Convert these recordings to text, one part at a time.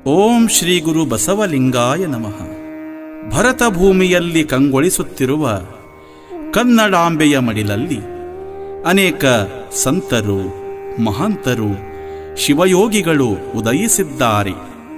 ಓಂ ಶ್ರೀ ಗುರು ಬಸವಲಿಂಗಾಯ ನಮಃ ಭರತ ಭೂಮಿಯಲ್ಲಿ ಕಂಗೊಳಿಸುತ್ತಿರುವ ಕನ್ನಡಾಂಬೆಯ ಮಡಿಲಲ್ಲಿ ಅನೇಕ ಸಂತರು ಮಹಾಂತರು ಶಿವಯೋಗಿಗಳು ಉದಯಿಸಿದ್ದಾರೆ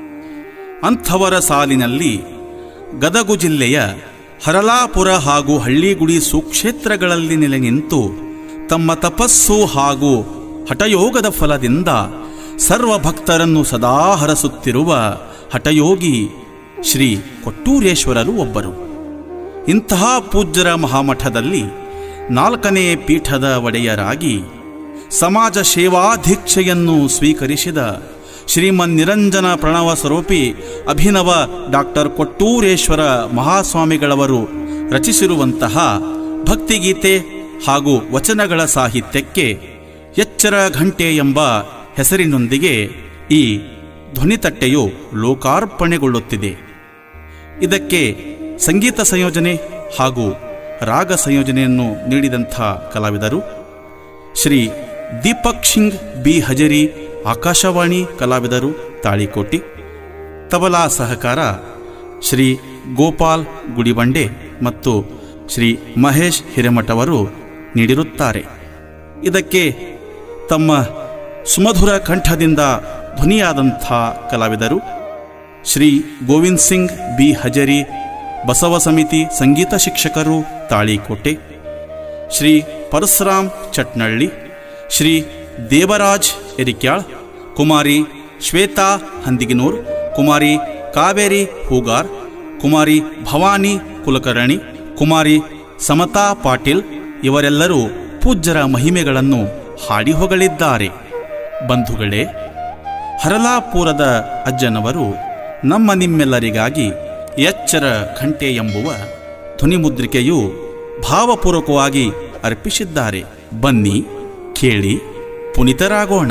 ಅಂಥವರ ಸಾಲಿನಲ್ಲಿ ಗದಗು ಜಿಲ್ಲೆಯ ಹರಲಾಪುರ ಹಾಗೂ ಹಳ್ಳಿಗುಡಿ ಸುಕ್ಷೇತ್ರಗಳಲ್ಲಿ ನೆಲೆ ನಿಂತು ತಮ್ಮ ತಪಸ್ಸು ಹಾಗೂ ಹಠಯೋಗದ ಫಲದಿಂದ ಸರ್ವ ಭಕ್ತರನ್ನು ಸದಾ ಹರಸುತ್ತಿರುವ ಹಠಯೋಗಿ ಶ್ರೀ ಕೊಟ್ಟೂರೇಶ್ವರರು ಒಬ್ಬರು ಇಂತಹ ಪೂಜ್ಯರ ಮಹಾಮಠದಲ್ಲಿ ನಾಲ್ಕನೇ ಪೀಠದ ಒಡೆಯರಾಗಿ ಸಮಾಜ ಸೇವಾಧೀಕ್ಷೆಯನ್ನು ಸ್ವೀಕರಿಸಿದ ಶ್ರೀಮನ್ ನಿರಂಜನ ಪ್ರಣವ ಸ್ವರೂಪಿ ಅಭಿನವ ಡಾಕ್ಟರ್ ಕೊಟ್ಟೂರೇಶ್ವರ ಮಹಾಸ್ವಾಮಿಗಳವರು ರಚಿಸಿರುವಂತಹ ಭಕ್ತಿಗೀತೆ ಹಾಗೂ ವಚನಗಳ ಸಾಹಿತ್ಯಕ್ಕೆ ಎಚ್ಚರ ಘಂಟೆ ಎಂಬ ಹೆಸರಿನೊಂದಿಗೆ ಈ ಧ್ವನಿತಟ್ಟೆಯು ಲೋಕಾರ್ಪಣೆಗೊಳ್ಳುತ್ತಿದೆ ಇದಕ್ಕೆ ಸಂಗೀತ ಸಂಯೋಜನೆ ಹಾಗೂ ರಾಗ ಸಂಯೋಜನೆಯನ್ನು ನೀಡಿದಂಥ ಕಲಾವಿದರು ಶ್ರೀ ದೀಪಕ್ ಸಿಂಗ್ ಬಿ ಹಜರಿ ಆಕಾಶವಾಣಿ ಕಲಾವಿದರು ತಾಳಿಕೋಟಿ ತಬಲಾ ಸಹಕಾರ ಶ್ರೀ ಗೋಪಾಲ್ ಗುಡಿಬಂಡೆ ಮತ್ತು ಶ್ರೀ ಮಹೇಶ್ ಹಿರೇಮಠವರು ನೀಡಿರುತ್ತಾರೆ ಇದಕ್ಕೆ ತಮ್ಮ ಸುಮಧುರ ಕಂಠದಿಂದ ಧ್ವನಿಯಾದಂಥ ಕಲಾವಿದರು ಶ್ರೀ ಗೋವಿಂದ್ ಸಿಂಗ್ ಬಿ ಹಜರಿ ಬಸವ ಸಮಿತಿ ಸಂಗೀತ ಶಿಕ್ಷಕರು ತಾಳಿಕೋಟೆ ಶ್ರೀ ಪರಶುರಾಮ್ ಚಟ್ನಳ್ಳಿ ಶ್ರೀ ದೇವರಾಜ್ ಎರಿಕ್ಯಾಳ್ ಕುಮಾರಿ ಶ್ವೇತಾ ಹಂದಿಗಿನೂರ್ ಕುಮಾರಿ ಕಾವೇರಿ ಹೂಗಾರ್ ಕುಮಾರಿ ಭವಾನಿ ಕುಲಕರ್ಣಿ ಕುಮಾರಿ ಸಮತಾ ಪಾಟೀಲ್ ಇವರೆಲ್ಲರೂ ಪೂಜ್ಯರ ಮಹಿಮೆಗಳನ್ನು ಹಾಡಿ ಹೊಗಳಿದ್ದಾರೆ ಬಂಧುಗಳೇ ಹರಲಾಪುರದ ಅಜ್ಜನವರು ನಮ್ಮ ನಿಮ್ಮೆಲ್ಲರಿಗಾಗಿ ಎಚ್ಚರ ಘಂಟೆ ಎಂಬುವ ಧ್ವನಿಮುದ್ರಿಕೆಯು ಭಾವಪೂರ್ವಕವಾಗಿ ಅರ್ಪಿಸಿದ್ದಾರೆ ಬನ್ನಿ ಕೇಳಿ ಪುನಿತರಾಗೋಣ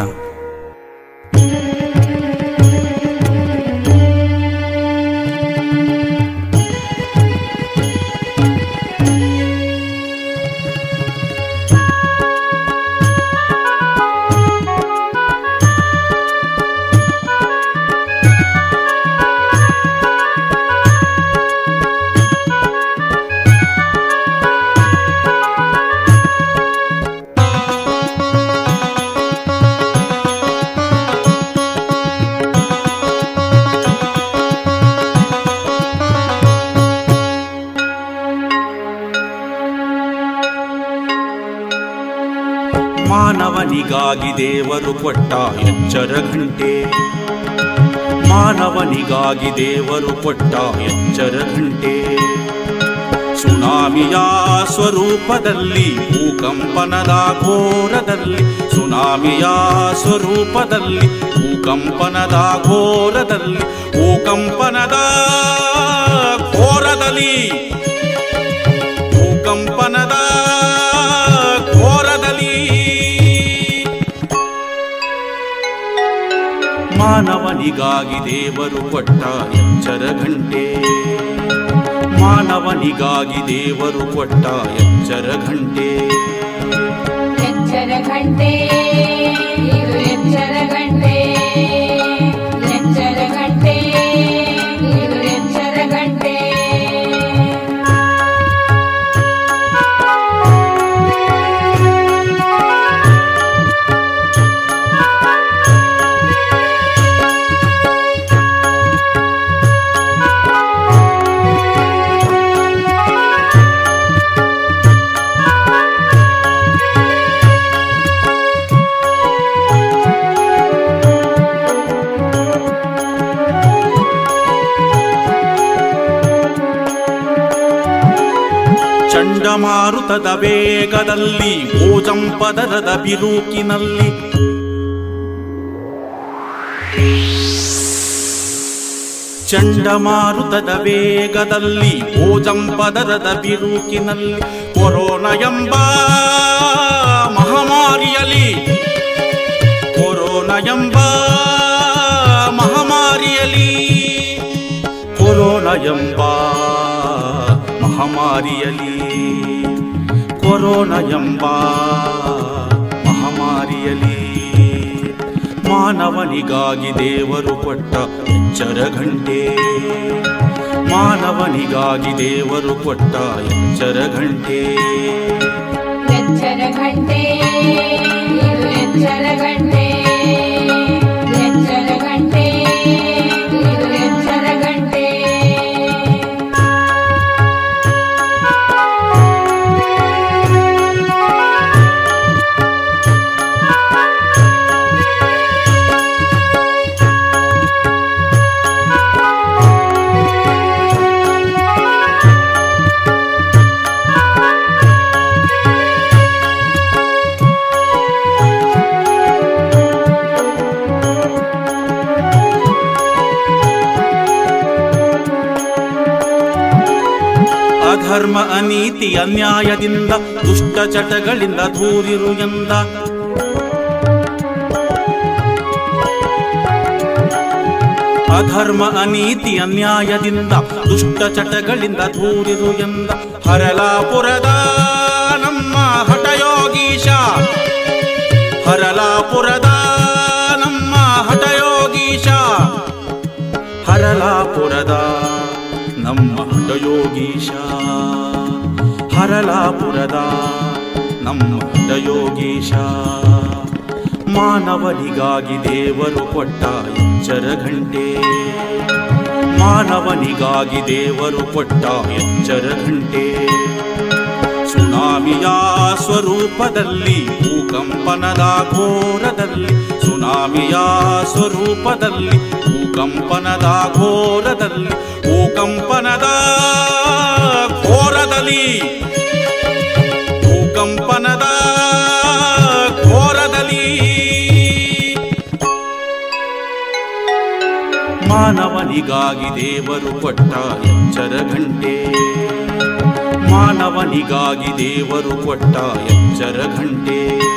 ಮಾನವನಿಗಾಗಿ ದೇವರು ಕೊಟ್ಟ ಎಚ್ಚರ ಗಂಟೆ ಮಾನವನಿಗಾಗಿ ದೇವರು ಕೊಟ್ಟ ಎಚ್ಚರ ಗಂಟೆ ಸುನಾಮಿಯ ಸ್ವರೂಪದಲ್ಲಿ ಭೂಕಂಪನದ ಘೋರದಲ್ಲಿ ಸುನಾಮಿಯ ಸ್ವರೂಪದಲ್ಲಿ ಭೂಕಂಪನದ ಘೋರದಲ್ಲಿ ಭೂಕಂಪನದ ಘೋರದಲ್ಲಿ ಭೂಕಂಪನದ ಘೋರದಲ್ಲಿ ಮಾನವನಿಗಾಗಿ ದೇವರು ಕೊಟ್ಟ ಎಚ್ಚರ ಗಂಟೆ ಮಾನವನಿಗಾಗಿ ದೇವರು ಕೊಟ್ಟ ಎಚ್ಚರ ಗಂಟೆ ಎಚ್ಚರ ಗಂಟೆ ಇದು ಎಚ್ಚರ ಗಂಟೆ ಎಚ್ಚರ ಗಂಟೆ ಇದು ಎಚ್ಚರ ಗಂಟೆ ಚಂಡಮಾರುತದ ವೇಗದಲ್ಲಿ ಓಜಂಪದರದ ಬಿರುಕಿನಲ್ಲಿ ಚಂಡಮಾರುತದ ವೇಗದಲ್ಲಿ ಓಜಂಪದರದ ಬಿರುಕಿನಲ್ಲಿ ಕೊರೋನಾ ಎಂಬ ಮಹಾಮಾರಿಯಲಿ ಕೊರೋನಾ ಎಂಬ ಮಹಾಮಾರಿಯಲಿ ಕೊರೋನಾ ಎಂಬ ಮಹಾಮಾರಿಯಲಿ ಕೊರೋನಾ ಎಂಬ ಮಹಾಮಾರಿಯಲಿ ಮಾನವ ಮಾನವನಿಗಾಗಿ ದೇವರು ಕೊಟ್ಟ ಎಚ್ಚರ ಗಂಟೆ ಮಾನವನಿಗಾಗಿ ದೇವರು ಕೊಟ್ಟ ಎಚ್ಚರ ಗಂಟೆ ಎಚ್ಚರ ಗಂಟೆ ಇದು ಎಚ್ಚರ ಗಂಟೆ ಎಚ್ಚರ ಗಂಟೆ ಇದು ಎಚ್ಚರ ಗಂಟೆ ಅಧರ್ಮ ಅನೀತಿ ಅನ್ಯಾಯದಿಂದ ದುಷ್ಟ ಚಟಗಳಿಂದ ದೂರಿರು ಎಂದ ಅಧರ್ಮ ಅನೀತಿ ಅನ್ಯಾಯದಿಂದ ದುಷ್ಟ ಚಟಗಳಿಂದ ದೂರಿರು ಎಂದ ಹರಲಾಪುರದ ನಮ್ಮ ಹಠಯೋಗೀಶ ಹರಲಾಪುರದ ನಮ್ಮ ಹಠಯೋಗೀಶ ಹರಲಾಪುರದ ನಮ್ಮ ಹಠಯೋಗೀಶ ಹರಲಾಪುರದ ನಮ್ಮ ಹಠಯೋಗೀಶ ಮಾನವನಿಗಾಗಿ ದೇವರು ಕೊಟ್ಟ ಎಚ್ಚರ ಗಂಟೆ ಮಾನವನಿಗಾಗಿ ದೇವರು ಕೊಟ್ಟ ಎಚ್ಚರ ಗಂಟೆ ಸುನಾಮಿಯ ಸ್ವರೂಪದಲ್ಲಿ ಭೂಕಂಪನದ ಘೋರದಲ್ಲಿ ಸುನಾಮಿಯ ಸ್ವರೂಪದಲ್ಲಿ ಭೂಕಂಪನದ ಘೋರದಲ್ಲಿ ಭೂಕಂಪನದ ಘೋರದಲ್ಲಿ ಭೂಕಂಪನದ ಘೋರದಲ್ಲಿ ಮಾನವನಿಗಾಗಿ ದೇವರು ಕೊಟ್ಟ ಎಚ್ಚರ ಗಂಟೆ ಮಾನವನಿಗಾಗಿ ದೇವರು ಕೊಟ್ಟ ಎಚ್ಚರ ಗಂಟೆ